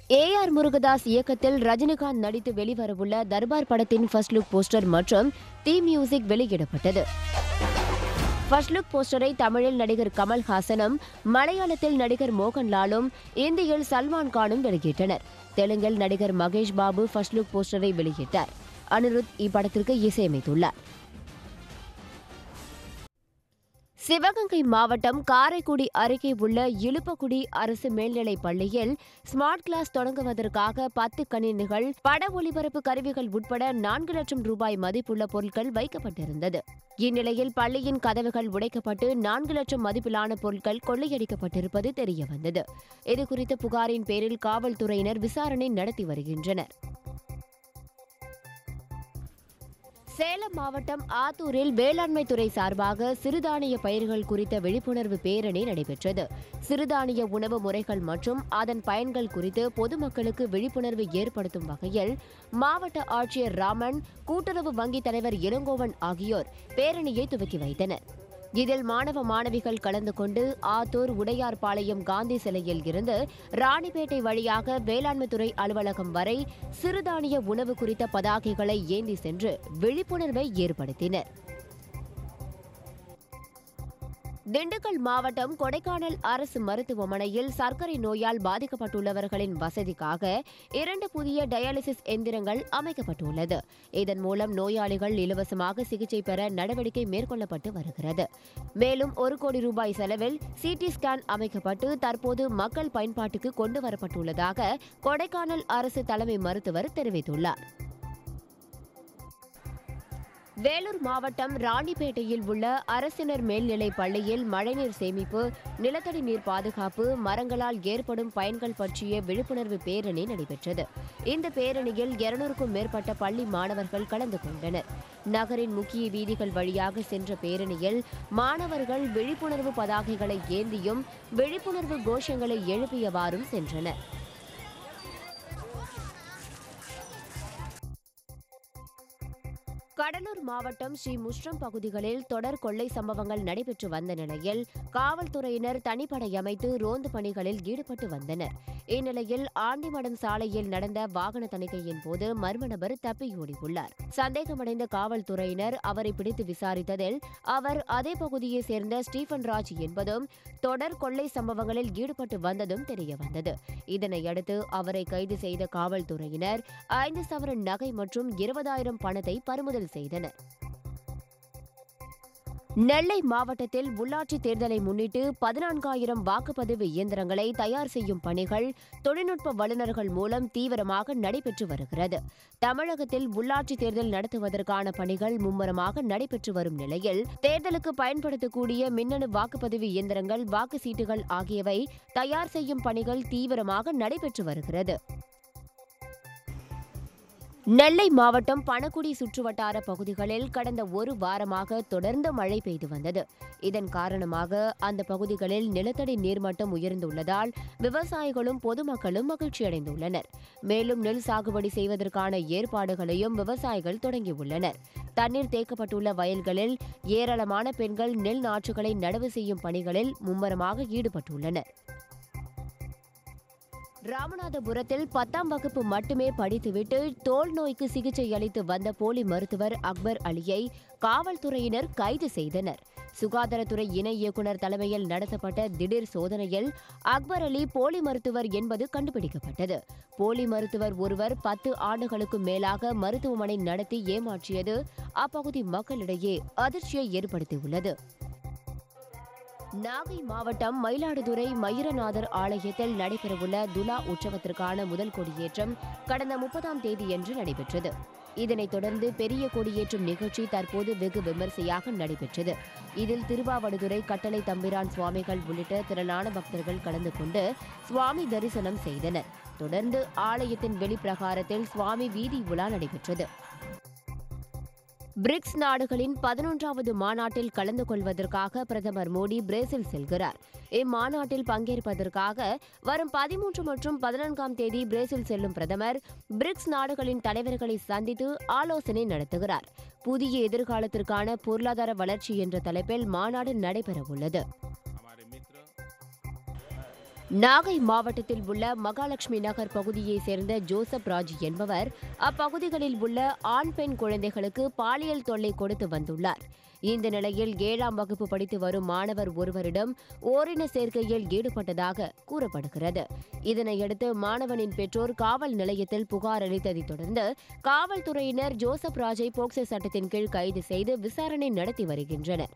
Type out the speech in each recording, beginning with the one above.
A R Murugadoss இயக்கத்தில் ரஜினிகாந்த் நடித்து வெளிவரவுள்ள தர்பார் படத்தின் ஃபர்ஸ்ட் லுக் போஸ்டர் மற்றும் தீ மியூசிக் வெளியிடப்பட்டது ஃபர்ஸ்ட் லுக் போஸ்டரை தமிழில் நடிகர் கமல்ஹாசனும் மலையாளத்தில் நடிகர் மோகன்லாலும் இந்தியில் சல்மான் கானும் வெளியிட்டனர் தெலுங்கில் நடிகர் மகேஷ் பாபு ஃபர்ஸ்ட் லுக் போஸ்டரை வெளியிட்டார் அனிருத் இப்படத்திற்கு இசையமைத்துள்ளார் சிவகங்கை மாவட்டம் காரைக்குடி அருகே உள்ள இலுப்பக்குடி அரசு மேல்நிலைப் பள்ளியில் ஸ்மார்ட் கிளாஸ் தொடங்குவதற்காக பத்து கணினிகள் பட ஒளிபரப்பு கருவிகள் உட்பட நான்கு லட்சம் ரூபாய் மதிப்புள்ள பொருட்கள் வைக்கப்பட்டிருந்தது இந்நிலையில் பள்ளியின் கதவுகள் உடைக்கப்பட்டு நான்கு லட்சம் மதிப்பிலான பொருட்கள் கொள்ளையடிக்கப்பட்டிருப்பது தெரியவந்தது இதுகுறித்த புகாரின் பேரில் காவல்துறையினர் விசாரணை நடத்தி வருகின்றனர் சேலம் மாவட்டம் ஆத்தூரில் வேளாண்மை துறை சார்பாக சிறுதானிய பயிர்கள் குறித்த விழிப்புணர்வு பேரணி நடைபெற்றது சிறுதானிய உணவு முறைகள் மற்றும் அதன் பயன்கள் குறித்து பொதுமக்களுக்கு விழிப்புணர்வு ஏற்படுத்தும் வகையில் மாவட்ட ஆட்சியர் ராமன் கூட்டுறவு வங்கி தலைவர் இளங்கோவன் ஆகியோர் பேரணியை துவக்கி வைத்தனர் இதில் மாணவ மாணவிகள் கலந்து கொண்டு ஆத்தூர் உடையார்பாளையம் காந்தி சிலையில் இருந்து ராணிப்பேட்டை வழியாக வேளாண்மைத்துறை அலுவலகம் வரை சிறுதானிய உணவு குறித்த பதாகைகளை ஏந்தி சென்று விழிப்புணர்வை ஏற்படுத்தினர் திண்டுக்கல் மாவட்டம் கொடைக்கானல் அரசு மருத்துவமனையில் சர்க்கரை நோயால் பாதிக்கப்பட்டுள்ளவர்களின் வசதிக்காக இரண்டு புதிய டயாலிசிஸ் எந்திரங்கள் அமைக்கப்பட்டுள்ளது இதன் மூலம் நோயாளிகள் இலவசமாக சிகிச்சை பெற நடவடிக்கை மேற்கொள்ளப்பட்டு வருகிறது மேலும் ஒரு கோடி ரூபாய் செலவில் சிடி ஸ்கேன் அமைக்கப்பட்டு தற்போது மக்கள் பயன்பாட்டுக்கு கொண்டு வரப்பட்டுள்ளதாக கொடைக்கானல் அரசு தலைமை மருத்துவர் தெரிவித்துள்ளார் வேலூர் மாவட்டம் ராணிப்பேட்டையில் உள்ள அரசினர் மேல்நிலைப் பள்ளியில் மழைநீர் சேமிப்பு நிலத்தடி நீர் பாதுகாப்பு மரங்களால் ஏற்படும் பயன்கள் பற்றிய விழிப்புணர்வு பேரணி நடைபெற்றது இந்த பேரணியில் இருநூறுக்கும் மேற்பட்ட பள்ளி மாணவர்கள் கலந்து கொண்டனர் நகரின் முக்கிய வீதிகள் வழியாக சென்ற பேரணியில் மாணவர்கள் விழிப்புணர்வு பதாகைகளை ஏந்தியும் விழிப்புணர்வு கோஷங்களை எழுப்பியவாறும் சென்றனர் கடலூர் மாவட்டம் ஸ்ரீ முஷ்ரம் பகுதிகளில் தொடர் கொள்ளை சம்பவங்கள் நடைபெற்று வந்த நிலையில் காவல்துறையினர் தனிப்படை அமைத்து ரோந்து பணிகளில் ஈடுபட்டு வந்தனர் இந்நிலையில் ஆண்டிமடம் சாலையில் நடந்த வாகன தணிக்கையின் போது மர்ம நபர் தப்பியோடியுள்ளார் சந்தேகமடைந்த காவல்துறையினர் அவரை பிடித்து விசாரித்ததில் அவர் அதே பகுதியைச் சேர்ந்த ஸ்டீபன் ராஜ் என்பதும் தொடர் கொள்ளை சம்பவங்களில் ஈடுபட்டு வந்ததும் தெரியவந்தது இதனையடுத்து அவரை கைது செய்த காவல்துறையினர் ஐந்து சவரன் நகை மற்றும் இருபதாயிரம் பணத்தை பறிமுதல் செய்தனர் நெல்லை மாவட்டத்தில் உள்ளாட்சி தேர்தலை முன்னிட்டு பதினான்காயிரம் வாக்குப்பதிவு இயந்திரங்களை தயார் செய்யும் பணிகள் தொழில்நுட்ப வல்லுநர்கள் மூலம் தீவிரமாக நடைபெற்று வருகிறது தமிழகத்தில் உள்ளாட்சி தேர்தல் நடத்துவதற்கான பணிகள் மும்முரமாக நடைபெற்று வரும் நிலையில் தேர்தலுக்கு பயன்படுத்தக்கூடிய மின்னணு வாக்குப்பதிவு இயந்திரங்கள் வாக்கு சீட்டுகள் ஆகியவை தயார் செய்யும் பணிகள் தீவிரமாக நடைபெற்று வருகிறது நெல்லை மாவட்டம் பணக்குடி சுற்றுவட்டார பகுதிகளில் கடந்த ஒரு வாரமாக தொடர்ந்து மழை பெய்து வந்தது இதன் காரணமாக அந்த பகுதிகளில் நிலத்தடி நீர்மட்டம் உயர்ந்துள்ளதால் விவசாயிகளும் பொதுமக்களும் மகிழ்ச்சியடைந்துள்ளனர் மேலும் நெல் சாகுபடி செய்வதற்கான ஏற்பாடுகளையும் விவசாயிகள் தொடங்கியுள்ளனர் தண்ணீர் தேக்கப்பட்டுள்ள வயல்களில் ஏராளமான பெண்கள் நெல் நாற்றுகளை நடவு செய்யும் பணிகளில் மும்முரமாக ஈடுபட்டுள்ளனர் ராமநாதபுரத்தில் பத்தாம் வகுப்பு மட்டுமே படித்துவிட்டு தோல் நோய்க்கு சிகிச்சை அளித்து வந்த போலி மருத்துவர் அக்பர் அலியை காவல்துறையினர் கைது செய்தனர் சுகாதாரத்துறை இணை இயக்குநர் தலைமையில் நடத்தப்பட்ட திடீர் சோதனையில் அக்பர் அலி போலி மருத்துவர் என்பது கண்டுபிடிக்கப்பட்டது போலி மருத்துவர் ஒருவர் பத்து ஆண்டுகளுக்கு மேலாக மருத்துவமனை நடத்தி ஏமாற்றியது அப்பகுதி மக்களிடையே அதிர்ச்சியை ஏற்படுத்தியுள்ளது நாகை மாவட்டம் மயிலாடுதுறை மயூரநாதர் ஆலயத்தில் நடைபெறவுள்ள துலா உற்சவத்திற்கான முதல் கொடியேற்றம் கடந்த முப்பதாம் தேதியன்று நடைபெற்றது இதனைத் தொடர்ந்து பெரிய கொடியேற்றும் நிகழ்ச்சி தற்போது வெகு விமரிசையாக நடைபெற்றது இதில் திருவாவடுதுறை கட்டளை தம்பிரான் சுவாமிகள் உள்ளிட்ட திரளான பக்தர்கள் கலந்து கொண்டு சுவாமி தரிசனம் செய்தனர் தொடர்ந்து ஆலயத்தின் வெளிப்பிரகாரத்தில் சுவாமி வீதி உலா நடைபெற்றது பிரிக்ஸ் நாடுகளின் பதினொன்றாவது மாநாட்டில் கலந்து கொள்வதற்காக பிரதமர் மோடி பிரேசில் செல்கிறார் இம்மாநாட்டில் பங்கேற்பதற்காக வரும் பதிமூன்று மற்றும் பதினான்காம் தேதி பிரேசில் செல்லும் பிரதமர் பிரிக்ஸ் நாடுகளின் தலைவர்களை சந்தித்து ஆலோசனை நடத்துகிறார் புதிய எதிர்காலத்திற்கான பொருளாதார வளர்ச்சி என்ற தலைப்பில் மாநாடு நடைபெறவுள்ளது நாகை மாவட்டத்தில் உள்ள மகாலட்சுமி நகர் பகுதியைச் சேர்ந்த ஜோசப் ராஜ் என்பவர் அப்பகுதிகளில் உள்ள ஆண் பெண் குழந்தைகளுக்கு பாலியல் தொல்லை கொடுத்து வந்துள்ளார் இந்த நிலையில் ஏழாம் வகுப்பு படித்து வரும் மாணவர் ஒருவரிடம் ஓரின சேர்க்கையில் ஈடுபட்டதாக கூறப்படுகிறது இதனையடுத்து மாணவனின் பெற்றோர் காவல் நிலையத்தில் புகார் அளித்ததைத் தொடர்ந்து காவல்துறையினர் ஜோசப் ராஜை போக்சோ சட்டத்தின் கீழ் கைது செய்து விசாரணை நடத்தி வருகின்றனர்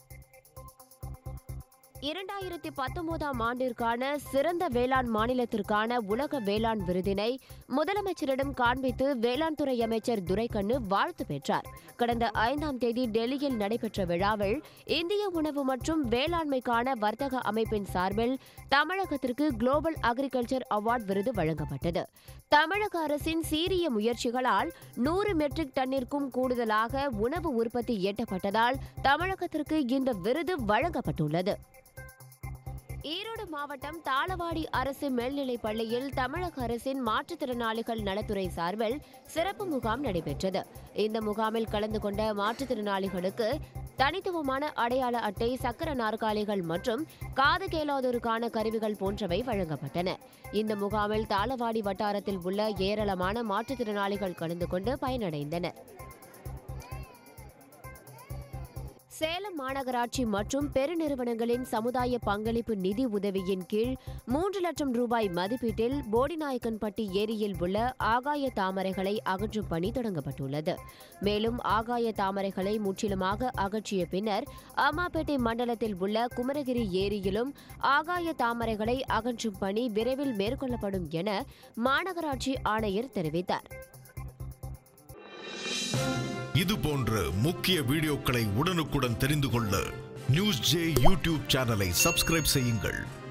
இரண்டாயிரத்தி பத்தொன்பதாம் ஆண்டிற்கான சிறந்த வேளாண் மாநிலத்திற்கான உலக வேளாண் விருதினை முதலமைச்சரிடம் காண்பித்து வேளாண் துறை அமைச்சர் துரைக்கண்ணு வாழ்த்து பெற்றார் கடந்த ஐந்தாம் தேதி டெல்லியில் நடைபெற்ற விழாவில் இந்திய உணவு மற்றும் வேளாண்மைக்கான வர்த்தக அமைப்பின் சார்பில் தமிழகத்திற்கு குளோபல் அக்ரிகல்ச்சர் அவார்ட் விருது வழங்கப்பட்டது தமிழக அரசின் சீரிய முயற்சிகளால் நூறு மெட்ரிக் டன்னிற்கும் கூடுதலாக உணவு உற்பத்தி எட்டப்பட்டதால் தமிழகத்திற்கு இந்த விருது வழங்கப்பட்டுள்ளது ஈரோடு மாவட்டம் தாளவாடி அரசு மேல்நிலைப் பள்ளியில் தமிழக அரசின் மாற்றுத்திறனாளிகள் நலத்துறை சார்பில் சிறப்பு முகாம் நடைபெற்றது இந்த முகாமில் கலந்து கொண்ட மாற்றுத்திறனாளிகளுக்கு தனித்துவமான அடையாள அட்டை சக்கர நாற்காலிகள் மற்றும் காது கேளாதோருக்கான கருவிகள் போன்றவை வழங்கப்பட்டன இந்த முகாமில் தாளவாடி வட்டாரத்தில் உள்ள ஏராளமான மாற்றுத்திறனாளிகள் கலந்து கொண்டு பயனடைந்தனர் சேலம் மாநகராட்சி மற்றும் பெருநிறுவனங்களின் சமுதாய பங்களிப்பு நிதி உதவியின் கீழ் மூன்று லட்சம் ரூபாய் மதிப்பீட்டில் போடிநாயக்கன்பட்டி ஏரியில் உள்ள ஆகாய தாமரைகளை அகற்றும் பணி தொடங்கப்பட்டுள்ளது மேலும் ஆகாய தாமரைகளை முற்றிலுமாக அகற்றிய பின்னர் அம்மாப்பேட்டை மண்டலத்தில் உள்ள குமரகிரி ஏரியிலும் ஆகாய தாமரைகளை அகற்றும் பணி விரைவில் மேற்கொள்ளப்படும் என மாநகராட்சி ஆணையர் தெரிவித்தார் இது போன்ற முக்கிய வீடியோக்களை உடனுக்குடன் தெரிந்து கொள்ள நியூஸ் ஜே யூடியூப் சேனலை சப்ஸ்கிரைப் செய்யுங்கள்